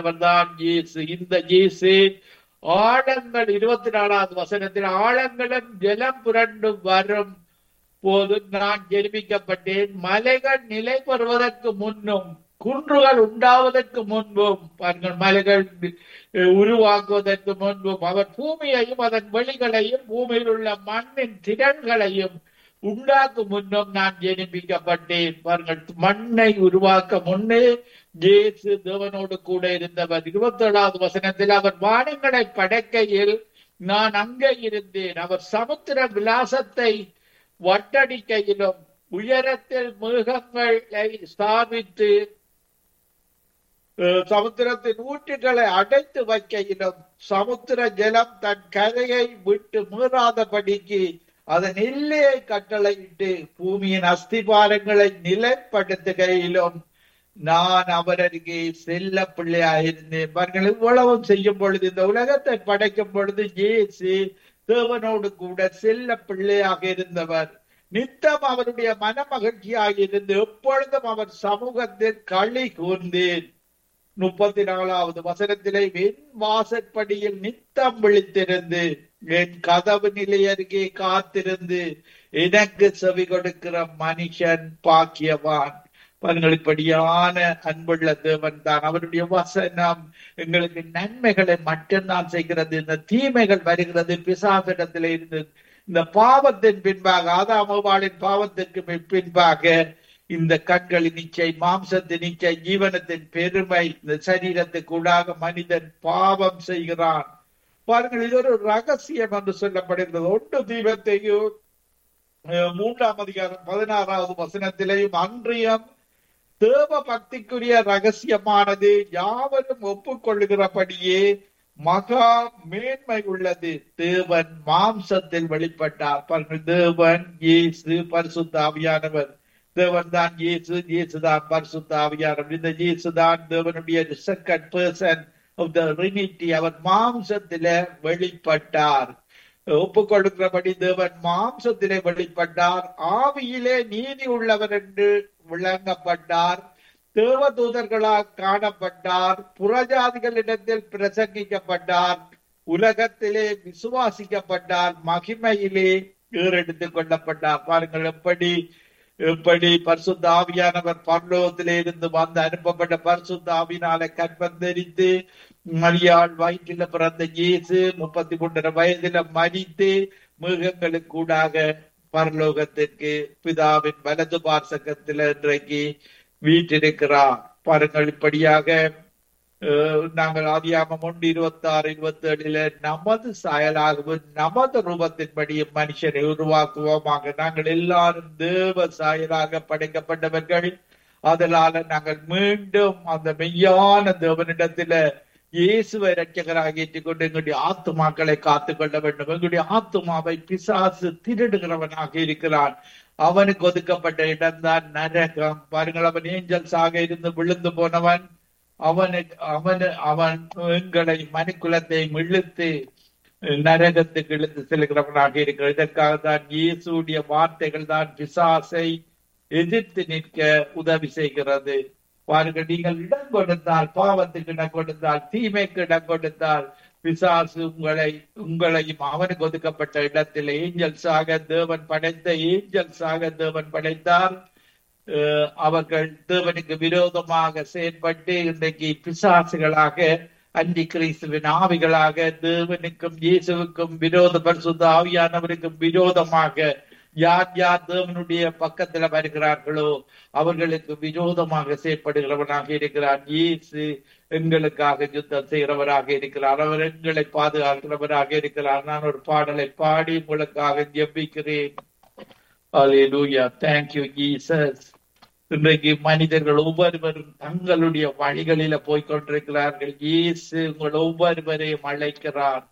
தான் இயேசு இந்த இயேசு ஆழங்கள் இருபத்தி நாலாவது வசனத்தில் ஆழங்களும் ஜலம் புரண்டு வரும் போது நான் ஜெனிப்பிக்கப்பட்டேன் மலைகள் நிலை பெறுவதற்கு முன்னும் குன்றுகள் உண்டாவதற்கு முன்பும் பாருங்கள் மலைகள் அஹ், உருவாக்குவதற்கு முன்பும் அவர் பூமியையும் அதன் வெளிகளையும் பூமியில் உள்ள மண்ணின் திறன்களையும் உண்டாக்கும் முன்னும் நான் ஜெனிப்பிக்கப்பட்டேன் பாருங்கள் மண்ணை உருவாக்க முன்னே இயேசு தேவனோடு கூட இருந்தவர் இருபத்தி ஏழாவது வசனத்தில் அவர் வானங்களை படைக்கையில் நான் அங்கே இருந்தேன் அவர் சமுத்திர விலாசத்தை வட்டடிக்கையிலும் உயரத்தில் மிருகங்களை ஸ்தாபித்து அஹ், சமுத்திரத்தின் ஊற்றுகளை அடைத்து வைக்கையிலும் சமுத்திர ஜலம் தன் கரையை விட்டு மீறாதபடிக்கு அதன் எல்லையை கட்டளையிட்டு பூமியின் அஸ்திபாரங்களை நிலைப்படுத்துகையிலும் நான் அவர் அருகே செல்ல பிள்ளையாயிருந்தேன் பாருங்கள் இவ்வளவும் செய்யும் பொழுது இந்த உலகத்தை படைக்கும் பொழுது இயேசு தேவனோடு கூட செல்ல பிள்ளையாக இருந்தவர் நித்தம் அவருடைய மனமகிழ்ச்சியாக இருந்து எப்பொழுதும் அவர் சமூகத்தில் களி கூர்ந்தேன் முப்பத்தி நாலாவது வசனத்திலே என் வாசற்படியில் நித்தம் விழித்திருந்து என் கதவு நிலை அருகே காத்திருந்து எனக்கு செவி கொடுக்கிற மனுஷன் பாக்கியவான் பங்களிப்படியான அன்புள்ள தேவன் தான் அவருடைய வசனம் எங்களுக்கு நன்மைகளை மட்டும்தான் செய்கிறது இந்த தீமைகள் வருகிறது பிசாசிடத்திலே இருந்து இந்த பாவத்தின் பின்பாக ஆதாமவாளின் பாவத்திற்கு பின்- பின்பாக இந்த கண்களின் இச்சை மாம்சத்தின் இச்சை ஜீவனத்தின் பெருமை இந்த சரீரத்துக்கூடாக மனிதன் பாவம் செய்கிறான் பாருங்கள் இது ஒரு ரகசியம் என்று சொல்லப்படுகிறது ஒன்று தீபத்தையும் அஹ், மூன்றாம் அதிகாரம் பதினாறாவது வசனத்திலேயும் அன்றியம் தேவ பக்திக்குரிய ரகசியமானது யாவரும் ஒப்புக்கொள்ளுகிறபடியே மகா மேன்மை உள்ளது தேவன் மாம்சத்தில் வெளிப்பட்டார் பாருங்கள் தேவன் இயேசு பரிசுத்த ஆவியானவர் தேவன் தான் இயேசு இயேசு தான் பரிசுத்த ஆவியானவர் இந்த இயேசு தான் தேவனுடைய second person of the trinity அவர் மாம்சத்தில வெளிப்பட்டார் ஒப்புக்கொடுக்கிறபடி தேவன் மாம்சத்திலே வெளிப்பட்டார் ஆவியிலே நீதி உள்ளவர் என்று விளங்கப்பட்டார் தேவதூதர்களால் காணப்பட்டார் புறஜாதிகளிடத்தில் பிரசங்கிக்கப்பட்டார் உலகத்திலே விசுவாசிக்கப்பட்டார் மகிமையிலே ஏறெடுத்துக் கொள்ளப்பட்டார் பாருங்கள் எப்படி எப்படி பரிசுத்த ஆவியானவர் பரலோகத்திலே இருந்து வந்து அனுப்பப்பட்ட பரிசுத்த ஆவினால கற்பந்தரித்து மரியாள் வயிற்றில பிறந்த இயேசு முப்பத்தி மூன்றரை வயதில மரித்து மிருகங்களுக்கூடாக பரலோகத்திற்கு பிதாவின் வலது பார்சகத்தில் இன்றைக்கு வீட்டிருக்கிறார் பாருங்கள் இப்படியாக அஹ், நாங்கள் ஆதியாமம் ஒன்று இருபத்தி ஆறு இருபத்தி ஏழுல நமது சாயலாகவும் நமது ரூபத்தின்படியும் மனுஷனை உருவாக்குவோமாக நாங்கள் எல்லாரும் தேவ சாயலாக படைக்கப்பட்டவர்கள் அதனால நாங்கள் மீண்டும் அந்த மெய்யான தேவனிடத்தில இயேசுவை ரட்சகராக ஏற்றுக்கொண்டு எங்களுடைய ஆத்துமாக்களை காத்துக் கொள்ள வேண்டும் எங்களுடைய ஆத்துமாவை பிசாசு திருடுகிறவனாக இருக்கிறான் அவனுக்கு ஒதுக்கப்பட்ட இடம்தான் நரகம் பாருங்கள் அவன் ஏஞ்சல்ஸாக இருந்து விழுந்து போனவன் அவனுக்கு அவனு அவன் எங்களை மனுக்குலத்தை இழுத்து நரகத்துக்கு இழுத்து செல்கிறவனாக இருக்கிறான் இதற்காக தான் இயேசுடைய வார்த்தைகள் தான் பிசாசை எதிர்த்து நிற்க உதவி செய்கிறது பாருங்கள் நீங்கள் இடம் கொடுத்தால் பாவத்துக்கு இடம் கொடுத்தால் தீமைக்கு இடம் கொடுத்தால் பிசாசு உங்களை உங்களையும் அவனுக்கு ஒதுக்கப்பட்ட இடத்தில் ஏஞ்சல்ஸாக தேவன் படைத்த ஏஞ்சல்ஸாக தேவன் படைத்தார் அஹ் அவர்கள் தேவனுக்கு விரோதமாக செயற்பட்டு இன்றைக்கு பிசாசுகளாக அந்தி கிறிஸ்துவின் ஆவிகளாக தேவனுக்கும் இயேசுவுக்கும் விரோத பரிசுத்த ஆவியானவருக்கும் விரோதமாக யார் யார் தேவனுடைய பக்கத்துல வருகிறார்களோ அவர்களுக்கு விரோதமாக செயற்படுகிறவனாக இருக்கிறார் இயேசு எங்களுக்காக யுத்தம் செய்கிறவராக இருக்கிறார் அவர் எங்களை பாதுகாக்கிறவராக இருக்கிறார் நான் ஒரு பாடலை பாடி உங்களுக்காக ஜெபிக்கிறேன் Hallelujah. Thank you, Jesus. இன்றைக்கு மனிதர்கள் ஒவ்வொருவரும் தங்களுடைய வழிகளில போய்கொண்டிருக்கிறார்கள் இயேசு உங்கள் ஒவ்வொருவரையும் அழைக்கிறார்